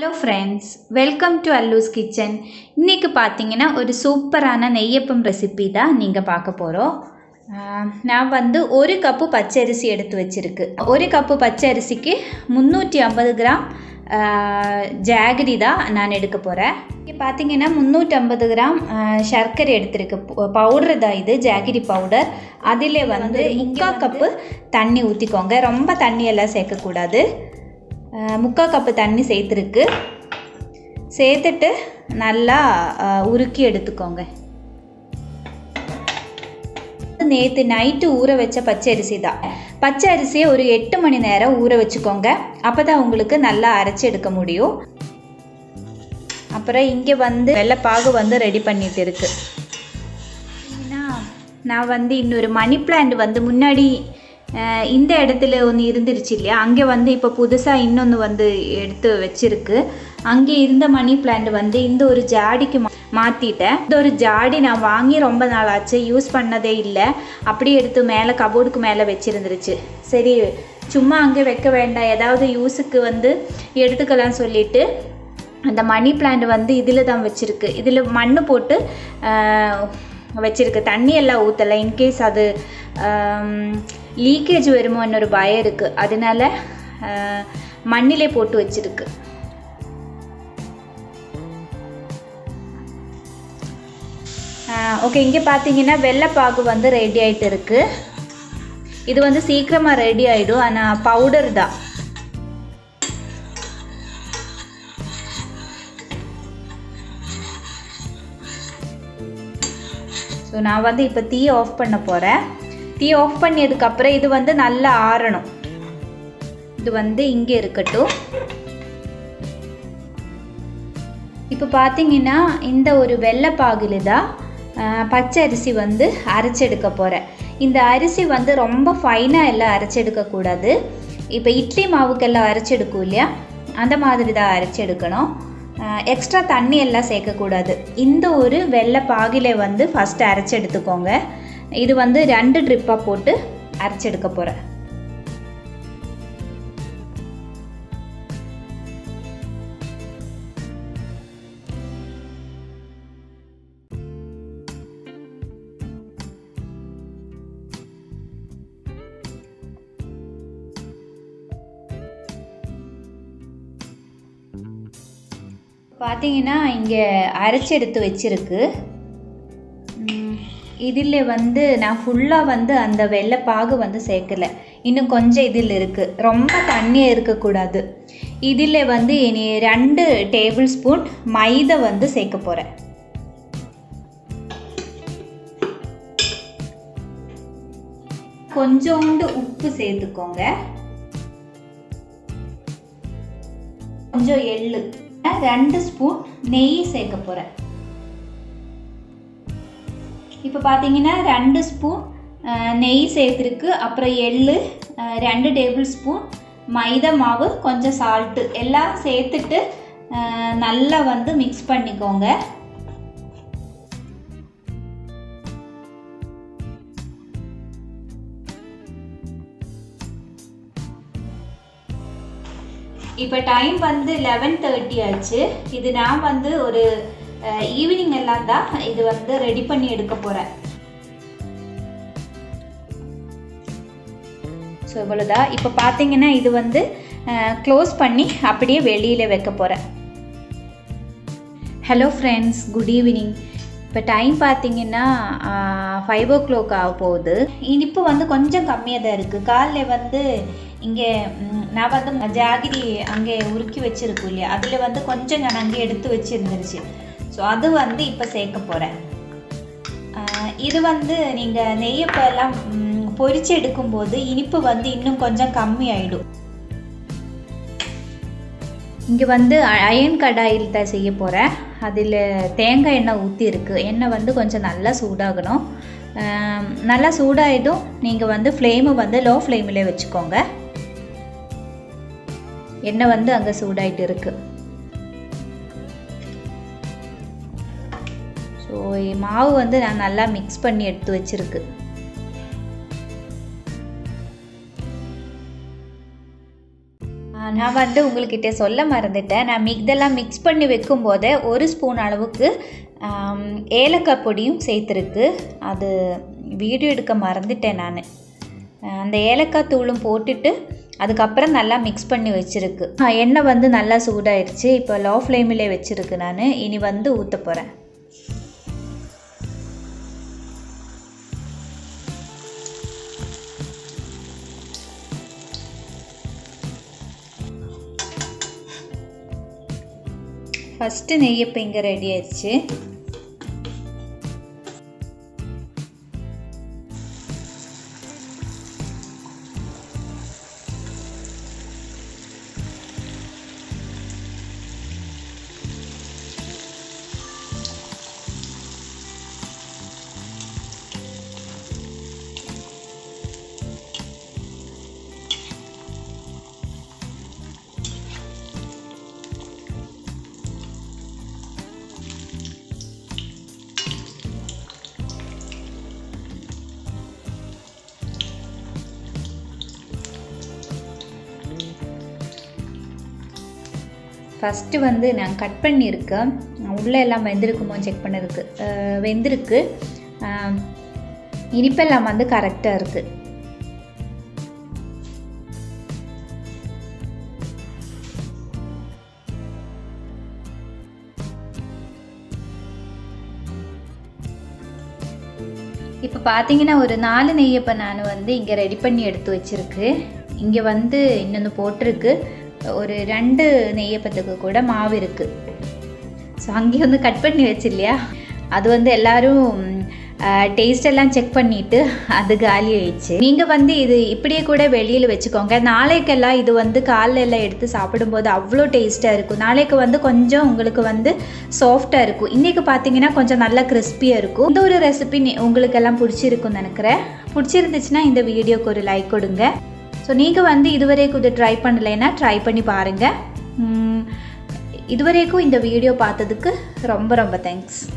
hello friends welcome to Allu's kitchen இன்றைக்கி பார்த்தீங்கன்னா ஒரு சூப்பரான நெய்யப்பம் ரெசிபி தான் நீங்கள் பார்க்க போகிறோம் நான் வந்து ஒரு கப்பு பச்சரிசி எடுத்து வச்சுருக்கு ஒரு கப்பு பச்சரிசிக்கு முந்நூற்றி ஐம்பது கிராம் ஜாகரி தான் நான் எடுக்க போகிறேன் இங்கே பார்த்தீங்கன்னா முந்நூற்றம்பது கிராம் ஆஹ், சர்க்கரை எடுத்திருக்கு பவுடர் தான் இது ஜாகிரி பவுடர் அதில் வந்து முக்கால் கப்பு தண்ணி ஊற்றிக்கோங்க ரொம்ப தண்ணி எல்லாம் சேர்க்கக்கூடாது ஆஹ், முக்கால் கப்பு தண்ணி சேர்த்துருக்கு சேர்த்துட்டு நல்லா ஆஹ், உருக்கி எடுத்துக்கோங்க நேற்று நைட்டு ஊற வச்ச பச்சை அரிசி தான் பச்சை அரிசியை ஒரு எட்டு மணி நேரம் ஊற வச்சுக்கோங்க அப்போ தான் உங்களுக்கு நல்லா அரைச்சி எடுக்க முடியும் அப்புறம் இங்கே வந்து வெள்ளைப்பாகு வந்து ரெடி பண்ணிட்டு இருக்கு ஏன்னா, நான் வந்து இன்னொரு மணி பிளான்ட் வந்து முன்னாடி அஹ், இந்த இடத்துல ஒன்று இருந்துருச்சு இல்லையா அங்கே வந்து இப்போ புதுசாக இன்னொன்று வந்து எடுத்து வச்சிருக்கு அங்கே இருந்த மணி பிளான்ட் வந்து இந்த ஒரு ஜாடிக்கு மா- மாற்றிட்டேன் இந்த ஒரு ஜாடி நான் வாங்கி ரொம்ப நாள் ஆச்சு யூஸ் பண்ணதே இல்லை அப்படியே எடுத்து மேலே கபோர்டுக்கு மேலே வச்சிருந்துருச்சு சரி சும்மா அங்கே வைக்க வேண்டாம் ஏதாவது யூஸுக்கு வந்து எடுத்துக்கலாம் சொல்லிட்டு அந்த மணி பிளான்ட் வந்து இதில் தான் வச்சுருக்கு இதில் மண் போட்டு ஆஹ், வச்சிருக்கு தண்ணி எல்லாம் ஊற்றலை இன்கேஸ் அது லீக்கேஜ் வருமோன்னு ஒரு பயம் இருக்குது அதனால ஆஹ், மண்ணிலே போட்டு வச்சிருக்கு ஓகே இங்கே பார்த்தீங்கன்னா வெள்ளைப்பாகு வந்து ரெடி ஆகிட்டு இருக்கு இது வந்து சீக்கிரமாக ரெடி ஆகிடும் ஆனால் பவுடர் தான் ஸோ நான் வந்து இப்போ தீ ஆஃப் பண்ண போகிறேன் தீ ஆஃப் பண்ணியதுக்கப்புறம் இது வந்து நல்லா ஆறணும் இது வந்து இங்கே இருக்கட்டும் இப்போ பார்த்தீங்கன்னா இந்த ஒரு வெள்ளைப்பாகுல தான் ஆஹ், பச்சை அரிசி வந்து அரைச்செடுக்க போகிறேன் இந்த அரிசி வந்து ரொம்ப ஃபைனாக எல்லாம் அரைச்செடுக்கக்கூடாது இப்போ இட்லி மாவுக்கெல்லாம் அரைச்செடுக்கும் இல்லையா அந்த மாதிரி தான் அரைச்செடுக்கணும் எக்ஸ்ட்ரா தண்ணி எல்லாம் சேர்க்கக்கூடாது இந்த ஒரு வெள்ளை பாகிலே வந்து ஃபஸ்ட்டு அரைச்செடுத்துக்கோங்க இது வந்து ரெண்டு ட்ரிப்பாக போட்டு அரைச்செடுக்க போகிறேன் பார்த்தீங்கன்னா இங்கே அரைச்செடுத்து வச்சிருக்கு இதில் வந்து நான் ஃபுல்லாக வந்து அந்த வெள்ளைப்பாகு வந்து சேர்க்கல இன்னும் கொஞ்சம் இதில் இருக்குது ரொம்ப தண்ணியாக இருக்கக்கூடாது இதில் வந்து இனி ரெண்டு டேபிள் ஸ்பூன் மைதா வந்து சேர்க்க போகிறேன் கொஞ்சோண்டு உப்பு சேர்த்துக்கோங்க கொஞ்சம் எள்ளு ரெண்டு ஸ்பூன் நெய் சேர்க்க போகிறேன் இப்போ பார்த்தீங்கன்னா ரெண்டு ஸ்பூன் அஹ், நெய் சேர்த்துருக்கு அப்புறம் எள்ளு அஹ், ரெண்டு டேபிள் ஸ்பூன் மைதா மாவு கொஞ்சம் சால்ட்டு எல்லாம் சேர்த்துட்டு அஹ், நல்லா வந்து மிக்ஸ் பண்ணிக்கோங்க இப்போ டைம் வந்து லெவன் தேர்ட்டி ஆச்சு இது நான் வந்து ஒரு ஈவினிங் எல்லாம் தான் இது வந்து ரெடி பண்ணி எடுக்க போகிறேன் ஸோ இவ்வளோதான் இப்போ பார்த்தீங்கன்னா இது வந்து க்ளோஸ் பண்ணி அப்படியே வெளியில் வைக்க போகிறேன் ஹலோ ஃப்ரெண்ட்ஸ் குட் ஈவினிங் இப்போ டைம் பார்த்தீங்கன்னா ஃபைவ் ஓ கிளாக் ஆக போகுது இனிப்பு வந்து கொஞ்சம் கம்மியாக தான் இருக்குது காலைல வந்து இங்கே ம், நான் வந்து ஜாகிரி அங்கே உருக்கி வச்சிருக்கோம் இல்லையா அதில் வந்து கொஞ்சம் நான் அங்கே எடுத்து வச்சுருந்துருச்சு ஸோ அது வந்து இப்போ சேர்க்க போகிறேன் இது வந்து நீங்கள் நெய்யப்பெல்லாம் ம், பொரிச்சு எடுக்கும்போது இனிப்பு வந்து இன்னும் கொஞ்சம் கம்மி ஆயிடும் இங்கே வந்து அ- அயன் கடாயில் தான் செய்ய போகிறேன் அதில் தேங்காய் எண்ணெய் ஊற்றி இருக்குது எண்ணெய் வந்து கொஞ்சம் நல்லா சூடாகணும் ஆம், நல்லா சூடாயிடும் நீங்கள் வந்து ஃப்ளேமை வந்து லோ ஃப்ளேமில் வச்சுக்கோங்க எண்ணெய் வந்து அங்கே சூடாயிட்டு இருக்கு ஸோ மாவு வந்து நான் நல்லா மிக்ஸ் பண்ணி எடுத்து வச்சிருக்கு நான் வந்து உங்கள்கிட்ட சொல்ல மறந்துட்டேன் நான் இதெல்லாம் மிக்ஸ் பண்ணி வைக்கும்போதே ஒரு ஸ்பூன் அளவுக்கு ஆம், ஏலக்காய் பொடியும் சேர்த்துருக்கு அது வீடியோ எடுக்க மறந்துட்டேன் நான் அந்த ஏலக்காய் தூளும் போட்டுட்டு அதுக்கப்புறம் நல்லா மிக்ஸ் பண்ணி வச்சுருக்கு எண்ணெய் வந்து நல்லா சூடாயிருச்சு இப்போ லோ ஃப்ளேமிலே வச்சுருக்கு நான் இனி வந்து ஊற்ற போகிறேன் ஃபஸ்ட்டு நெய் இப்போ இங்கே ரெடி ஆயிடுச்சு ஃபஸ்ட்டு வந்து நான் கட் பண்ணியிருக்கேன் உள்ளே எல்லாம் வெந்திருக்குமோ செக் பண்ணதுக்கு அஹ் வெந்திருக்கு அஹ் இனிப்பெல்லாம் வந்து கரெக்டாக இருக்குது இப்போ பார்த்தீங்கன்னா ஒரு நாலு நெய்யப்பை நான் வந்து இங்கே ரெடி பண்ணி எடுத்து வச்சுருக்கு இங்கே வந்து இன்னொன்று போட்டிருக்கு ஒரு ரெண்டு நெய்யப்பத்துக்கு கூட மாவு இருக்குது ஸோ அங்கே வந்து கட் பண்ணி வச்சு இல்லையா அது வந்து எல்லாரும் டேஸ்ட் எல்லாம் செக் பண்ணிட்டு அது காலி ஆயிடுச்சு நீங்கள் வந்து இது இப்படியே கூட வெளியில் வச்சுக்கோங்க நாளைக்கெல்லாம் இது வந்து காலைல எல்லாம் எடுத்து சாப்பிடும்போது அவ்வளோ டேஸ்ட்டாக இருக்கும் நாளைக்கு வந்து கொஞ்சம் உங்களுக்கு வந்து சாஃப்டாக இருக்கும் இன்றைக்கி பார்த்தீங்கன்னா கொஞ்சம் நல்லா கிறிஸ்பியாக இருக்கும் இந்த ஒரு ரெசிபி உங்களுக்கு எல்லாம் பிடிச்சிருக்கும்னு நினைக்கிறேன் பிடிச்சிருந்துச்சுன்னா இந்த வீடியோக்கு ஒரு லைக் கொடுங்க ஸோ நீங்கள் வந்து இதுவரைக்கும் இது ட்ரை பண்ணலைன்னா ட்ரை பண்ணி பாருங்கள் இதுவரைக்கும் இந்த வீடியோ பார்த்ததுக்கு ரொம்ப ரொம்ப தேங்க்ஸ்